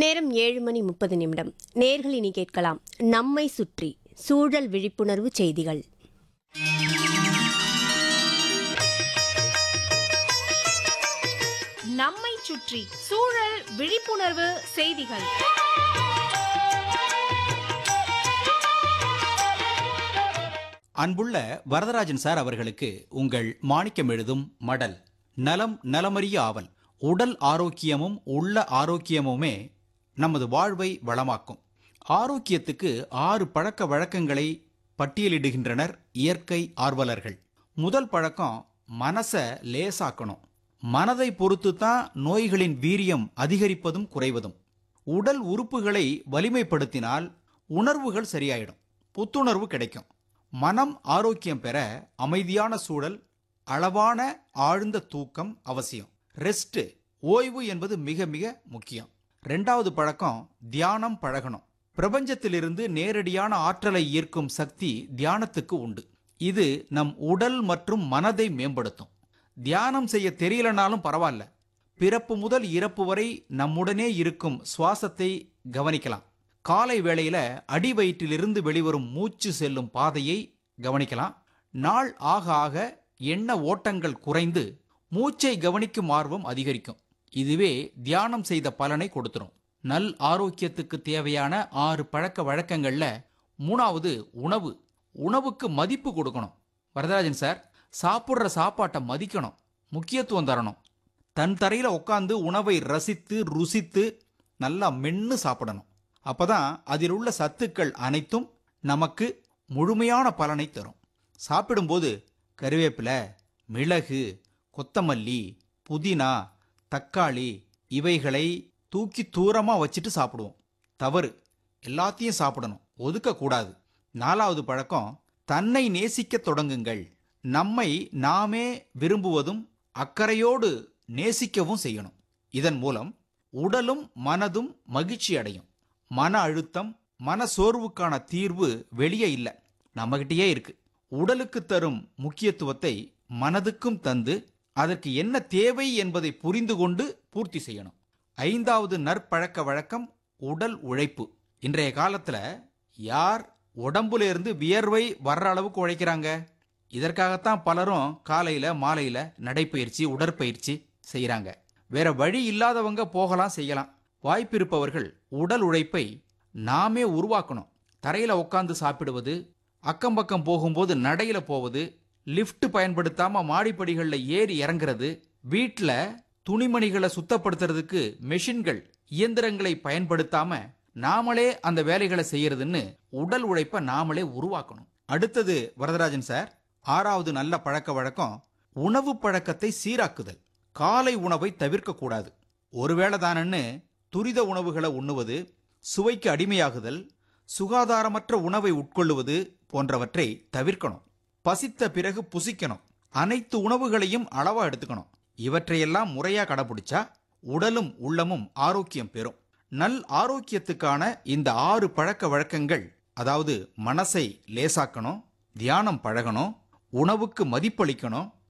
நேரம் ஏழு மணி முப்பது நிமிடம் நேர்கள் இனி கேட்கலாம் நம்மை சுற்றி சூழல் விழிப்புணர்வு செய்திகள் நம்மை சுற்றி சூழல் விழிப்புணர்வு செய்திகள் அன்புள்ள வரதராஜன் சார் அவர்களுக்கு உங்கள் மாணிக்கம் எழுதும் மடல் நலம் நலமறிய ஆவல் உடல் ஆரோக்கியமும் உள்ள ஆரோக்கியமுமே நமது வாழ்வை வளமாக்கும் ஆரோக்கியத்துக்கு ஆறு பழக்க வழக்கங்களை பட்டியலிடுகின்றனர் இயற்கை ஆர்வலர்கள் முதல் பழக்கம் மனசை லேசாக்கணும் மனதை பொறுத்து தான் நோய்களின் வீரியம் அதிகரிப்பதும் குறைவதும் உடல் உறுப்புகளை வலிமைப்படுத்தினால் உணர்வுகள் சரியாயிடும் புத்துணர்வு கிடைக்கும் மனம் ஆரோக்கியம் பெற அமைதியான சூழல் அளவான ஆழ்ந்த தூக்கம் அவசியம் ரெஸ்ட் ஓய்வு என்பது மிக மிக முக்கியம் ரெண்டாவது பழக்கம் தியானம் பழகணும் பிரபஞ்சத்திலிருந்து நேரடியான ஆற்றலை ஈர்க்கும் சக்தி தியானத்துக்கு உண்டு இது நம் உடல் மற்றும் மனதை மேம்படுத்தும் தியானம் செய்ய தெரியலனாலும் பரவாயில்ல பிறப்பு முதல் இறப்பு வரை நம்முடனே இருக்கும் சுவாசத்தை கவனிக்கலாம் காலை வேளையில அடி வயிற்றிலிருந்து வெளிவரும் மூச்சு செல்லும் பாதையை கவனிக்கலாம் நாள் ஆக ஆக எண்ண ஓட்டங்கள் குறைந்து மூச்சை கவனிக்கும் ஆர்வம் அதிகரிக்கும் இதுவே தியானம் செய்த பலனை கொடுத்துரும் நல் ஆரோக்கியத்துக்கு தேவையான ஆறு பழக்க வழக்கங்கள்ல மூணாவது உணவு உணவுக்கு மதிப்பு கொடுக்கணும் வரதராஜன் சார் சாப்பிட்ற சாப்பாட்டை மதிக்கணும் முக்கியத்துவம் தரணும் தன் தரையில உட்காந்து உணவை ரசித்து ருசித்து நல்லா மென்னு சாப்பிடணும் அப்பதான் அதில் உள்ள சத்துக்கள் அனைத்தும் நமக்கு முழுமையான பலனை தரும் சாப்பிடும்போது கருவேப்பிலை மிளகு கொத்தமல்லி புதினா தக்காளி இவைகளை தூக்கி தூரமா வச்சுட்டு சாப்பிடுவோம் தவறு எல்லாத்தையும் சாப்பிடணும் ஒதுக்கக்கூடாது நாலாவது பழக்கம் தன்னை நேசிக்க தொடங்குங்கள் நம்மை நாமே விரும்புவதும் அக்கறையோடு நேசிக்கவும் செய்யணும் இதன் மூலம் உடலும் மனதும் மகிழ்ச்சி அடையும் மன அழுத்தம் மன சோர்வுக்கான தீர்வு வெளியே இல்லை நம்மகிட்டயே இருக்கு உடலுக்கு தரும் முக்கியத்துவத்தை மனதுக்கும் தந்து அதற்கு என்ன தேவை என்பதை புரிந்து கொண்டு பூர்த்தி செய்யணும் ஐந்தாவது நற்பழக்க வழக்கம் உடல் உழைப்பு இன்றைய காலத்துல யார் உடம்புல இருந்து வியர்வை வர்ற அளவுக்கு உழைக்கிறாங்க இதற்காகத்தான் பலரும் காலையில மாலையில நடைப்பயிற்சி உடற்பயிற்சி செய்யறாங்க வேற வழி இல்லாதவங்க போகலாம் செய்யலாம் வாய்ப்பிருப்பவர்கள் உடல் உழைப்பை நாமே உருவாக்கணும் தரையில உட்காந்து சாப்பிடுவது அக்கம் பக்கம் போகும்போது நடையில போவது லிஃப்ட் பயன்படுத்தாம மாடிப்படிகள்ல ஏறி இறங்குறது வீட்டில் துணிமணிகளை சுத்தப்படுத்துறதுக்கு மெஷின்கள் இயந்திரங்களை பயன்படுத்தாம நாமளே அந்த வேலைகளை செய்யறதுன்னு உடல் உழைப்பை நாமளே உருவாக்கணும் அடுத்தது வரதராஜன் சார் ஆறாவது நல்ல பழக்க வழக்கம் உணவு பழக்கத்தை சீராக்குதல் காலை உணவை தவிர்க்க கூடாது ஒருவேளை தானன்னு துரித உணவுகளை உண்ணுவது சுவைக்கு அடிமையாகுதல் சுகாதாரமற்ற உணவை உட்கொள்ளுவது போன்றவற்றை தவிர்க்கணும் பசித்த பிறகு புசிக்கணும் அனைத்து உணவுகளையும் அளவா எடுத்துக்கணும் இவற்றையெல்லாம் முறையா கடைபிடிச்சா உடலும் உள்ளமும் ஆரோக்கியம் பெறும் நல் ஆரோக்கியத்துக்கான இந்த ஆறு பழக்க வழக்கங்கள் அதாவது மனசை லேசாக்கணும் தியானம் பழகணும் உணவுக்கு மதிப்பளிக்கணும்